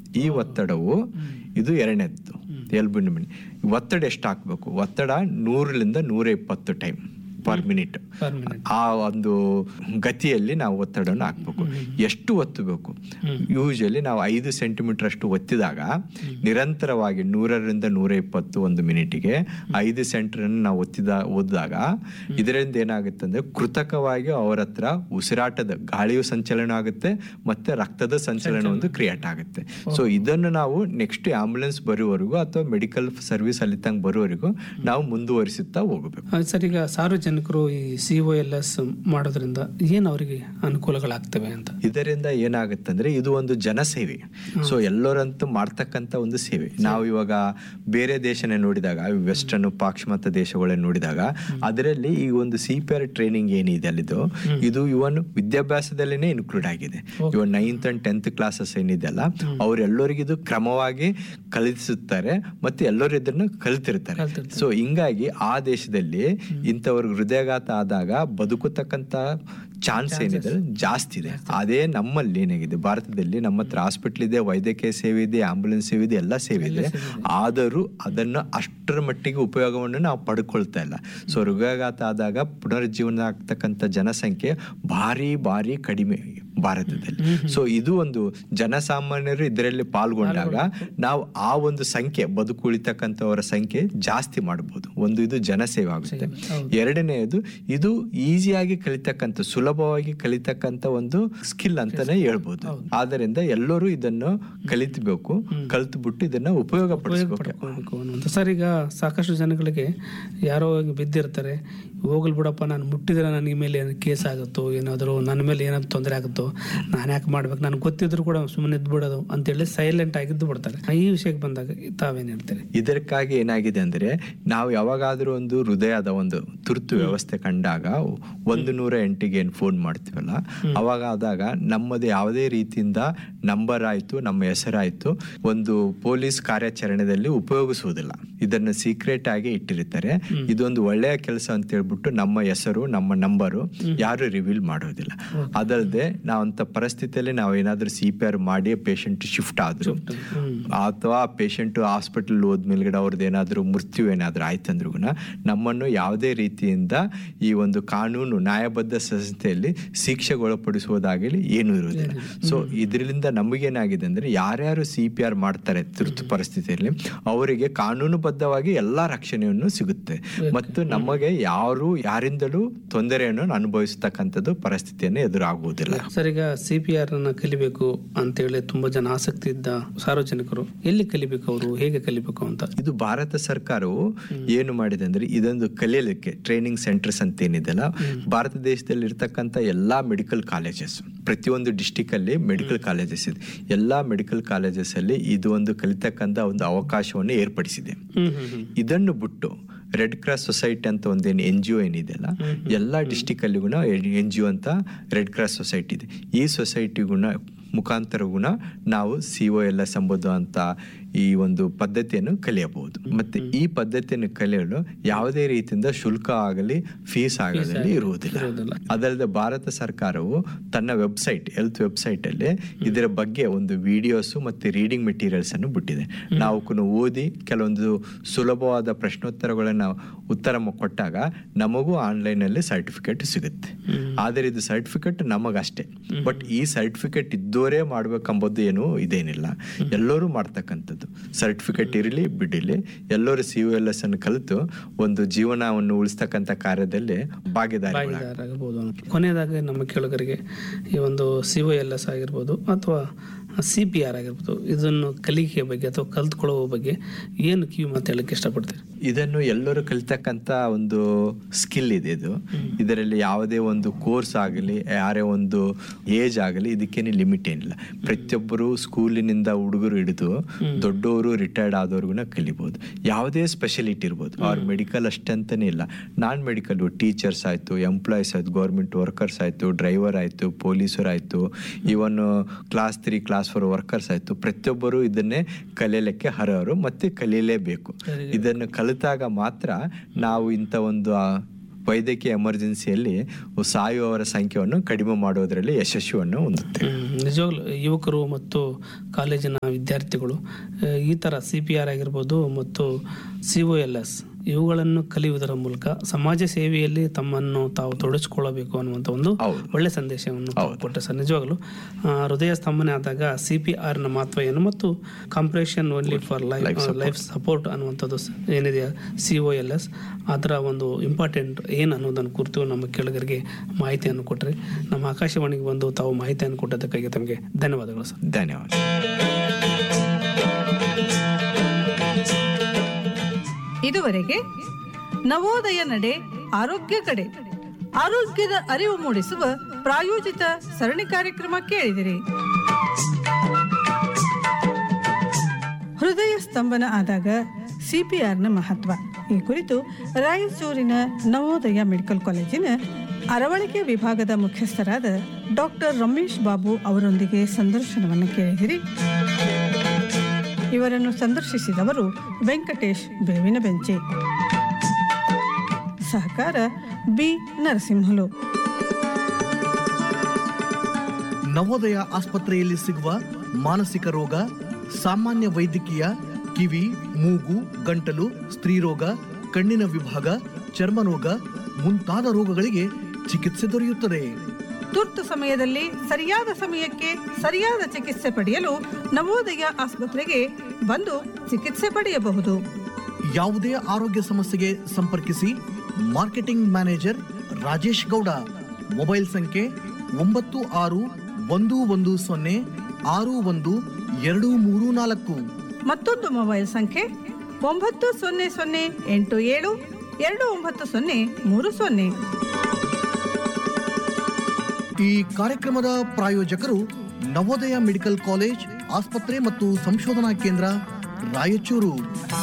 ಈ ಒತ್ತಡವು ಇದು ಎರಡನೇದ್ದು ಎಲ್ಬಿನ ಮಣಿ ಒತ್ತಡ ಎಷ್ಟು ಹಾಕ್ಬೇಕು ಒತ್ತಡ ನೂರರಿಂದ ನೂರ ಇಪ್ಪತ್ತು time per minute per minute ಆ ಒಂದು ಗತಿಯಲ್ಲಿ ನಾವು ಒತ್ತಡವನ್ನು ಹಾಕ್ಬೇಕು ಎಷ್ಟು ಒತ್ತಬೇಕು ಯೂಶಲಿ ನಾವು ಐದು ಸೆಂಟಿಮೀಟರ್ ಅಷ್ಟು ಒತ್ತಿದಾಗ ನಿರಂತರವಾಗಿ ನೂರರಿಂದ ನೂರ ಇಪ್ಪತ್ತು ಒಂದು ಮಿನಿಟಿಗೆ ಐದು ಸೆಂಟರ್ ನಾವು ಒತ್ತಿದ ಓದಿದಾಗ ಇದರಿಂದ ಏನಾಗುತ್ತೆ ಅಂದ್ರೆ ಕೃತಕವಾಗಿ ಅವರ ಹತ್ರ ಉಸಿರಾಟದ ಗಾಳಿಯು ಸಂಚಲನ ಆಗುತ್ತೆ ಮತ್ತೆ ರಕ್ತದ ಸಂಚಲನ ಒಂದು ಕ್ರಿಯೇಟ್ ಆಗುತ್ತೆ ಸೊ ಇದನ್ನು ನಾವು ನೆಕ್ಸ್ಟ್ ಆಂಬುಲೆನ್ಸ್ ಬರುವವರೆಗೂ ಅಥವಾ ಮೆಡಿಕಲ್ ಸರ್ವಿಸ್ ಅಲ್ಲಿ ತನಕ ಬರುವವರೆಗೂ ನಾವು ಮುಂದುವರಿಸುತ್ತಾ ಹೋಗಬೇಕು ಆ, ಸರ್ ಈಗ ಸಾರ್ವಜನಿಕರು ಈ ಸಿ ಒ ಎಲ್ ಎಸ್ ಮಾಡೋದ್ರಿಂದ ಏನು ಅವರಿಗೆ ಅನುಕೂಲಗಳಾಗ್ತವೆ ಅಂತ ಇದರಿಂದ ಏನಾಗುತ್ತಂದ್ರೆ ಇದು ಒಂದು ಜನಸೇವೆ ಸೊ ಎಲ್ಲರಂತೂ ಮಾಡ್ತಕ್ಕಂಥ ಒಂದು ಸೇವೆ ನಾವು ಇವಾಗ ಬೇರೆ ದೇಶನೇ ನೋಡಿದಾಗ ವೆಸ್ಟರ್ನ್ ಪಾಶ್ಚಿಮಾತ್ಯ ದೇಶಗಳನ್ನ ನೋಡಿದಾಗ ಅದರಲ್ಲಿ ಈ ಒಂದು ಸಿ ಪಿ ಆರ್ ಟ್ರೈನಿಂಗ್ ಏನಿದೆ ಅಲ್ಲಿದು ಇದು ಇವನ್ ವಿದ್ಯಾಭ್ಯಾಸದಲ್ಲೇನೆ ಇನ್ಕ್ಲೂಡ್ ಆಗಿದೆ even ninth and tenth classes ಏನಿದೆಯಲ್ಲ ಅವರೆಲ್ಲರಿಗೂ ಇದು ಕ್ರಮವಾಗಿ ಕಲಿಸುತ್ತಾರೆ ಮತ್ತೆ ಎಲ್ಲರೂ ಇದನ್ನು ಕಲಿತಿರ್ತಾರೆ ಕಲ್ತಿರ್ತಾರೆ. ಸೊ ಹಿಂಗಾಗಿ ಆ ದೇಶದಲ್ಲಿ ಇಂಥವ್ರಿಗೆ ಹೃದಯಾಘಾತ ಆದಾಗ ಬದುಕತಕ್ಕಂತ ಚಾನ್ಸ್ ಏನಿದೆ ಜಾಸ್ತಿ ಇದೆ ಅದೇ ನಮ್ಮಲ್ಲಿ ಏನಾಗಿದೆ ಭಾರತದಲ್ಲಿ ನಮ್ಮ ಹತ್ರ ಹಾಸ್ಪಿಟ್ಲ್ ಇದೆ ವೈದ್ಯಕೀಯ ಸೇವೆ ಇದೆ ಆಂಬುಲೆನ್ಸ್ ಸೇವೆ ಇದೆ ಎಲ್ಲ ಸೇವೆ ಇದೆ ಆದರೂ ಅದನ್ನು ಅಷ್ಟರ ಮಟ್ಟಿಗೆ ಉಪಯೋಗವನ್ನು ನಾವು ಪಡ್ಕೊಳ್ತಾ ಇಲ್ಲ ಸೊ ಹೃದಯಾಘಾತ ಆದಾಗ ಪುನರುಜ್ಜೀವನ ಆಗ್ತಕ್ಕಂಥ ಜನಸಂಖ್ಯೆ ಭಾರಿ ಭಾರಿ ಕಡಿಮೆ ಭಾರತದಲ್ಲಿ ಸೊ ಇದು ಒಂದು ಜನಸಾಮಾನ್ಯರು ಇದರಲ್ಲಿ ಪಾಲ್ಗೊಂಡಾಗ ನಾವು ಆ ಒಂದು ಸಂಖ್ಯೆ ಬದುಕು ಉಳಿತಕ್ಕಂಥವರ ಸಂಖ್ಯೆ ಜಾಸ್ತಿ ಮಾಡಬಹುದು ಒಂದು ಇದು ಜನಸೇವೆ ಆಗುತ್ತೆ ಎರಡನೆಯದು ಇದು ಈಸಿಯಾಗಿ ಕಲಿತಕ್ಕಂಥ ಸುಲಭವಾಗಿ ಕಲಿತಕ್ಕಂಥ ಒಂದು ಸ್ಕಿಲ್ ಅಂತಾನೆ ಹೇಳ್ಬೋದು ಆದ್ದರಿಂದ ಎಲ್ಲರೂ ಇದನ್ನು ಕಲಿತಬೇಕು ಕಲ್ತ್ಬಿಟ್ಟು ಇದನ್ನ ಉಪಯೋಗ ಪಡಿಸ್ಬೇಕು ಪಡ್ಕೊಳ್ಬೇಕು ಅನ್ನುವಂಥ ಸರ್ ಈಗ ಸಾಕಷ್ಟು ಜನಗಳಿಗೆ ಯಾರೋ ಹಿಂಗ್ ಬಿದ್ದಿರ್ತಾರೆ ಹೋಗಲ್ ಬಿಡಪ್ಪ ನಾನು ಮುಟ್ಟಿದ್ರೆ ನನಗೆ ಮೇಲೆ ಏನು ಕೇಸ್ ಆಗುತ್ತೋ ಏನಾದರೂ ನನ್ನ ಮೇಲೆ ಏನಾದ್ರು ತೊಂದರೆ ಆಗುತ್ತೋ ನಾನು ಯಾಕೆ ಮಾಡ್ಬೇಕು ನನಗೆ ಗೊತ್ತಿದ್ರು ಕೂಡ ಸುಮ್ಮನೆ ಇದ್ದು ಬಿಡೋದು ಅಂತೇಳಿ ಸೈಲೆಂಟ್ ಆಗಿದ್ದು ಬಿಡ್ತಾರೆ ಈ ವಿಷಯಕ್ಕೆ ಬಂದಾಗ ತಾವೇನು ಹೇಳ್ತೀರಿ ಇದಕ್ಕಾಗಿ ಏನಾಗಿದೆ ಅಂದ್ರೆ ನಾವು ಯಾವಾಗಾದ್ರೂ ಒಂದು ಹೃದಯದ ಒಂದು ತುರ್ತು ವ್ಯವಸ್ಥೆ ಕಂಡಾಗ ಒಂದು ನೂರ ಎಂಟಿಗೆ ಏನು ಫೋನ್ ಮಾಡ್ತೀವಲ್ಲ ಅವಾಗ ಆದಾಗ ನಮ್ಮದು ಯಾವುದೇ ರೀತಿಯಿಂದ ನಂಬರ್ ಆಯ್ತು ನಮ್ಮ ಹೆಸರಾಯ್ತು ಒಂದು ಪೊಲೀಸ್ ಕಾರ್ಯಾಚರಣೆಯಲ್ಲಿ ಉಪಯೋಗಿಸುವುದಿಲ್ಲ ಇದನ್ನು ಸೀಕ್ರೆಟ್ ಆಗಿ ಇಟ್ಟಿರ್ತಾರೆ ಇದೊಂದು ಒಳ್ಳೆಯ ಕೆಲಸ ಅಂತ ಹೇಳ್ಬಿಟ್ಟು ನಮ್ಮ ಹೆಸರು ನಮ್ಮ ನಂಬರು ಯಾರು ರಿವೀಲ್ ಮಾಡೋದಿಲ್ಲ ಅದಲ್ಲದೆ ನಾವು ಅಂತ ಪರಿಸ್ಥಿತಿಯಲ್ಲಿ ನಾವು ಏನಾದ್ರೂ ಸಿ ಪಿ ಆರ್ ಮಾಡಿ ಪೇಷಂಟ್ ಶಿಫ್ಟ್ ಆದ್ರು ಅಥವಾ ಪೇಷಂಟ್ ಹಾಸ್ಪಿಟಲ್ ಹೋದ್ಮೇಲ್ಗಡೆ ಅವ್ರದ್ದು ಏನಾದರೂ ಮೃತ್ಯು ಏನಾದರೂ ಆಯ್ತಂದ್ರೂ ನಮ್ಮನ್ನು ಯಾವುದೇ ರೀತಿಯಿಂದ ಈ ಒಂದು ಕಾನೂನು ನ್ಯಾಯಬದ್ಧ ಸಂಸ್ಥೆಯಲ್ಲಿ ಶಿಕ್ಷೆಗೊಳಪಡಿಸುವುದಾಗಲಿ ಏನೂ ಇರುವುದಿಲ್ಲ ಸೊ ಇದರಿಂದ ನಮಗೇನಾಗಿದೆ ಅಂದ್ರೆ ಯಾರ್ಯಾರು ಸಿ ಪಿ ಆರ್ ಮಾಡ್ತಾರೆ ತುರ್ತು ಪರಿಸ್ಥಿತಿಯಲ್ಲಿ ಅವರಿಗೆ ಕಾನೂನುಬದ್ಧವಾಗಿ ಎಲ್ಲಾ ರಕ್ಷಣೆಯನ್ನು ಸಿಗುತ್ತೆ ಮತ್ತು ನಮಗೆ ಯಾರು ಯಾರಿಂದಲೂ ತೊಂದರೆಯನ್ನು ಅನುಭವಿಸತಕ್ಕಂಥದ್ದು ಪರಿಸ್ಥಿತಿಯನ್ನು ಎದುರಾಗುವುದಿಲ್ಲ ಸರ್ ಈಗ ಸಿ ಪಿ ಆರ್ ಅನ್ನ ಕಲಿಬೇಕು ಅಂತೇಳಿ ತುಂಬಾ ಜನ ಆಸಕ್ತಿ ಇದ್ದ ಸಾರ್ವಜನಿಕರು ಎಲ್ಲಿ ಕಲಿಬೇಕು ಅವರು ಹೇಗೆ ಕಲಿಬೇಕು ಅಂತ ಇದು ಭಾರತ ಸರ್ಕಾರವು ಏನು ಮಾಡಿದೆ ಅಂದ್ರೆ ಇದೊಂದು ಕಲಿಯಲಿಕ್ಕೆ ಟ್ರೈನಿಂಗ್ ಸೆಂಟರ್ಸ್ ಅಂತ ಏನಿದೆಲ್ಲ ಭಾರತ ದೇಶದಲ್ಲಿ ಇರ್ತಕ್ಕಂಥ ಎಲ್ಲಾ ಮೆಡಿಕಲ್ ಕಾಲೇಜಸ್ ಪ್ರತಿಯೊಂದು ಡಿಸ್ಟಿಕ್ ಅಲ್ಲಿ ಮೆಡಿಕಲ್ ಕಾಲೇಜಸ್ ಇದೆ ಎಲ್ಲಾ ಮೆಡಿಕಲ್ ಕಾಲೇಜಸ್ ಅಲ್ಲಿ ಇದು ಒಂದು ಕಲಿತಕ್ಕಂಥ ಒಂದು ಅವಕಾಶವನ್ನು ಏರ್ಪಡಿಸಿದೆ ಹ್ಮ್ ಹ್ಮ್ ಹ್ಮ್ ಇದನ್ನು ಬಿಟ್ಟು ರೆಡ್ ಕ್ರಾಸ್ ಸೊಸೈಟಿ ಅಂತ ಒಂದೇನು ಎನ್ ಜಿ ಒ ಏನಿದೆಯಲ್ಲ ಎಲ್ಲ ಡಿಸ್ಟಿಕ್ ಅಲ್ಲಿಗೂ ಎನ್ ಜಿ ಒ ಅಂತ ರೆಡ್ ಕ್ರಾಸ್ ಸೊಸೈಟಿ ಇದೆ ಈ ಸೊಸೈಟಿಗುಣ ಮುಖಾಂತರಗುಣ ನಾವು ಸಿ ಒ ಎಲ್ ಎಸ್ ಎಂಬುದು ಅಂತ ಈ ಒಂದು ಪದ್ಧತಿಯನ್ನು ಕಲಿಯಬಹುದು ಮತ್ತೆ ಈ ಪದ್ಧತಿಯನ್ನು ಕಲಿಯಲು ಯಾವುದೇ ರೀತಿಯಿಂದ ಶುಲ್ಕ ಆಗಲಿ ಫೀಸ್ ಆಗಲಿ ಇರುವುದಿಲ್ಲ ಇರುವುದಿಲ್ಲ. ಅದಲ್ಲದೆ ಭಾರತ ಸರ್ಕಾರವು ತನ್ನ ವೆಬ್ಸೈಟ್ ಹೆಲ್ತ್ ವೆಬ್ಸೈಟ್ ಅಲ್ಲಿ ಇದರ ಬಗ್ಗೆ ಒಂದು ವಿಡಿಯೋಸ್ ಮತ್ತೆ ರೀಡಿಂಗ್ ಮೆಟೀರಿಯಲ್ಸ್ ಅನ್ನು ಬಿಟ್ಟಿದೆ ನಾವು ಕೂಡ ಓದಿ ಕೆಲವೊಂದು ಸುಲಭವಾದ ಪ್ರಶ್ನೋತ್ತರಗಳನ್ನು ಉತ್ತರ ಮ- ಕೊಟ್ಟಾಗ ನಮಗೂ ಆನ್ಲೈನ್ ಅಲ್ಲಿ ಸರ್ಟಿಫಿಕೇಟ್ ಸಿಗುತ್ತೆ ಆದರೆ ಇದು ಸರ್ಟಿಫಿಕೇಟ್ ನಮಗಷ್ಟೇ ಬಟ್ ಈ ಸರ್ಟಿಫಿಕೇಟ್ ಇದ್ದೋರೇ ಮಾಡ್ಬೇಕಂಬುದು ಏನು ಇದೇನಿಲ್ಲ ಎಲ್ಲರೂ ಮಾಡ್ತಕ್ಕಂಥದ್ದು ಸರ್ಟಿಫಿಕೇಟ್ ಇರಲಿ ಬಿಡಿಲಿ ಎಲ್ಲರೂ ಸಿ ಯು ಎಲ್ ಎಸ್ ಅನ್ನು ಕಲಿತು ಒಂದು ಜೀವನವನ್ನು ಉಳಿಸ್ತಕ್ಕಂಥ ಕಾರ್ಯದಲ್ಲಿ ಭಾಗಿದಾರಿ ಭಾಗಿದಾರರಾಗಬಹುದು ಕೊನೆಯದಾಗಿ ನಮ್ಮ ಕೇಳುಗರಿಗೆ ಈ ಒಂದು ಸಿ ಒ ಎಲ್ ಎಸ್ ಆಗಿರ್ಬೋದು ಅಥವಾ ಸಿ ಪಿ ಆರ್ ಆಗಿರ್ಬೋದು ಇದನ್ನು ಕಲಿಕೆಯ ಬಗ್ಗೆ ಅಥವಾ ಕಲ್ತ್ಕೊಳ್ಳುವ ಬಗ್ಗೆ ಏನು ಕಿವಿ ಮಾತು ಹೇಳಕ್ಕೆ ಇಷ್ಟಪಡ್ತೀರಿ ಇದನ್ನು ಎಲ್ಲರೂ ಕಲಿತಕ್ಕಂತ ಒಂದು ಸ್ಕಿಲ್ ಇದೆ ಇದು ಇದರಲ್ಲಿ ಯಾವುದೇ ಒಂದು ಕೋರ್ಸ್ ಆಗಲಿ ಯಾರೇ ಒಂದು ಏಜ್ ಆಗಲಿ ಇದಕ್ಕೇನೆ ಲಿಮಿಟ್ ಏನಿಲ್ಲ ಪ್ರತಿಯೊಬ್ಬರು ಸ್ಕೂಲಿನಿಂದ ಹುಡುಗರು ಹಿಡಿದು ದೊಡ್ಡವರು ರಿಟೈರ್ಡ್ ಆದವ್ರಿಗೂ ಕಲಿಬಹುದು ಯಾವುದೇ ಸ್ಪೆಷಲಿಟಿ ಇರ್ಬೋದು ಅವ್ರ ಮೆಡಿಕಲ್ ಅಷ್ಟೇ ಅಂತಾನೆ ಇಲ್ಲ ನಾನ್ ಮೆಡಿಕಲ್ ಟೀಚರ್ಸ್ ಆಯ್ತು ಎಂಪ್ಲಾಯೀಸ್ ಆಯ್ತು ಗೌರ್ಮೆಂಟ್ ವರ್ಕರ್ಸ್ ಆಯ್ತು ಡ್ರೈವರ್ ಆಯ್ತು ಪೊಲೀಸರು ಆಯ್ತು even class three class four workers ಆಯ್ತು ಪ್ರತಿಯೊಬ್ಬರು ಇದನ್ನೇ ಕಲಿಯಲಿಕ್ಕೆ ಅರ್ಹರು ಮತ್ತೆ ಕಲಿಯಲೇಬೇಕು ಇದನ್ನು ಕಲಿತಾಗ ಮಾತ್ರ ನಾವು ಇಂಥ ಒಂದು ಆ, ವೈದ್ಯಕೀಯ ಎಮರ್ಜೆನ್ಸಿಯಲ್ಲಿ ಸಾಯುವವರ ಸಂಖ್ಯೆಯನ್ನು ಕಡಿಮೆ ಮಾಡೋದರಲ್ಲಿ ಯಶಸ್ವಿಯನ್ನು ಹೊಂದುತ್ತೆ ಹ್ಮ್, ನಿಜವಾಗ್ಲೂ ಯುವಕರು ಮತ್ತು ಕಾಲೇಜಿನ ವಿದ್ಯಾರ್ಥಿಗಳು ಆ, ಈ ಥರ ಸಿ ಪಿ ಆರ್ ಆಗಿರ್ಬೋದು ಮತ್ತು ಸಿ ಒ ಎಲ್ ಎಸ್ ಇವುಗಳನ್ನು ಕಲಿಯುವುದರ ಮೂಲಕ ಸಮಾಜ ಸೇವೆಯಲ್ಲಿ ತಮ್ಮನ್ನು ತಾವು ತೊಡಗಿಸಿಕೊಳ್ಳಬೇಕು ಅನ್ನುವಂಥ ಒಂದು ಹೌದು. ಒಳ್ಳೆ ಸಂದೇಶವನ್ನು ತಾವು ಕೊಟ್ಟೆ ಸರ್ ನಿಜವಾಗ್ಲೂ ಆ, ಹೃದಯ ಸ್ತಂಭನೆ ಆದಾಗ ಸಿ ಪಿ ಆರ್ನ ಮಹತ್ವ ಏನು ಮತ್ತು compression only for life life support ಅನ್ನುವಂಥದ್ದು ಸ- ಏನಿದೆ ಸಿ ಒ ಎಲ್ ಎಸ್ ಅದರ ಒಂದು ಇಂಪಾರ್ಟೆಂಟ್ ಏನು ಅನ್ನೋದನ್ನು ಕುರಿತು ನಮ್ಮ ಕೆಳಗರಿಗೆ ಮಾಹಿತಿಯನ್ನು ಕೊಟ್ಟರೆ ನಮ್ಮ ಆಕಾಶವಾಣಿಗೆ ಬಂದು ತಾವು ಮಾಹಿತಿಯನ್ನು ಕೊಟ್ಟದಕ್ಕಾಗಿ ತಮಗೆ ಧನ್ಯವಾದಗಳು ಸರ್ ಧನ್ಯವಾದ ಇದುವರೆಗೆ ನವೋದಯ ನಡೆ ಆರೋಗ್ಯ ಕಡೆ ಆರೋಗ್ಯದ ಅರಿವು ಮೂಡಿಸುವ ಪ್ರಾಯೋಜಿತ ಸರಣಿ ಕಾರ್ಯಕ್ರಮ ಕೇಳಿದಿರಿ ಹೃದಯ ಸ್ತಂಭನ ಆದಾಗ ಸಿಪಿಆರ್ನ ಮಹತ್ವ ಈ ಕುರಿತು ರಾಯಚೂರಿನ ನವೋದಯ ಮೆಡಿಕಲ್ ಕಾಲೇಜಿನ ಅರವಳಿಕೆ ವಿಭಾಗದ ಮುಖ್ಯಸ್ಥರಾದ ಡಾಕ್ಟರ್ ರಮೇಶ್ ಬಾಬು ಅವರೊಂದಿಗೆ ಸಂದರ್ಶನವನ್ನು ಕೇಳಿದಿರಿ ಇವರನ್ನು ಸಂದರ್ಶಿಸಿದವರು ವೆಂಕಟೇಶ್ ಬೇವಿನ ಬೆಂಚಿ ಸಹಕಾರ ಬಿ ನರಸಿಂಹಲು ನವೋದಯ ಆಸ್ಪತ್ರೆಯಲ್ಲಿ ಸಿಗುವ ಮಾನಸಿಕ ರೋಗ ಸಾಮಾನ್ಯ ವೈದ್ಯಕೀಯ ಕಿವಿ ಮೂಗು ಗಂಟಲು ಸ್ತ್ರೀರೋಗ ಕಣ್ಣಿನ ವಿಭಾಗ ಚರ್ಮರೋಗ ಮುಂತಾದ ರೋಗಗಳಿಗೆ ಚಿಕಿತ್ಸೆ ದೊರೆಯುತ್ತದೆ ತುರ್ತು ಸಮಯದಲ್ಲಿ ಸರಿಯಾದ ಸಮಯಕ್ಕೆ ಸರಿಯಾದ ಚಿಕಿತ್ಸೆ ಪಡೆಯಲು ನವೋದಯ ಆಸ್ಪತ್ರೆಗೆ ಬಂದು ಚಿಕಿತ್ಸೆ ಪಡೆಯಬಹುದು ಯಾವುದೇ ಆರೋಗ್ಯ ಸಮಸ್ಯೆಗೆ ಸಂಪರ್ಕಿಸಿ marketing manager Rajesh Gowda mobile ಸಂಖ್ಯೆ ಒಂಬತ್ತು ಆರು ಒಂದು ಒಂದು ಸೊನ್ನೆ ಆರು ಒಂದು ಎರಡು ಮೂರು ನಾಲ್ಕು ಮತ್ತೊಂದು ಮೊಬೈಲ್ ಸಂಖ್ಯೆ ಒಂಬತ್ತು ಸೊನ್ನೆ ಸೊನ್ನೆ ಎಂಟು ಏಳು ಎರಡು ಒಂಬತ್ತು ಸೊನ್ನೆ ಮೂರು ಸೊನ್ನೆ ಈ ಕಾರ್ಯಕ್ರಮದ ಪ್ರಾಯೋಜಕರು ನವೋದಯ ಮೆಡಿಕಲ್ ಕಾಲೇಜ್ ಆಸ್ಪತ್ರೆ ಮತ್ತು ಸಂಶೋಧನಾ ಕೇಂದ್ರ ರಾಯಚೂರು